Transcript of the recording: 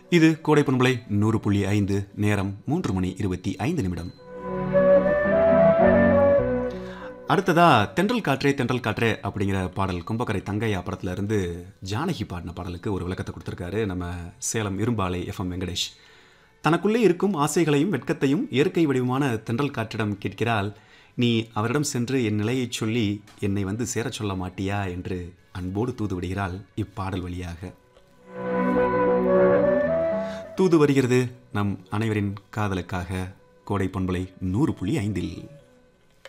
இது கோடை பண்பலை நூறு புள்ளி ஐந்து நேரம் மூன்று மணி இருபத்தி ஐந்து நிமிடம் அடுத்ததா தென்றல் காற்றே தென்றல் காற்றே அப்படிங்கிற பாடல் கும்பக்கரை தங்கையா படத்துல இருந்து ஜானகி பாடின பாடலுக்கு ஒரு விளக்கத்தை கொடுத்துருக்காரு நம்ம சேலம் இரும்பாலை எஃப்எம் வெங்கடேஷ் தனக்குள்ளே இருக்கும் ஆசைகளையும் வெட்கத்தையும் இயற்கை வடிவமான தென்றல் காற்றிடம் கேட்கிறாள் நீ அவரிடம் சென்று என் நிலையைச் சொல்லி என்னை வந்து சேரச் சொல்ல மாட்டியா என்று அன்போடு தூது விடுகிறாள் இப்பாடல் வழியாக தூது வருகிறது நம் அனைவரின் காதலுக்காக கோடை பண்பலை நூறு புள்ளி ஐந்தில்